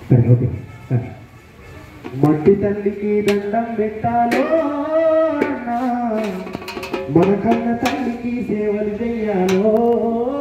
సరే ఓకే సరే. మట్టి తల్లికి దండం పెట్టాలో అన్నా మన కన్న తల్లికి సేవలు చెయ్యాలో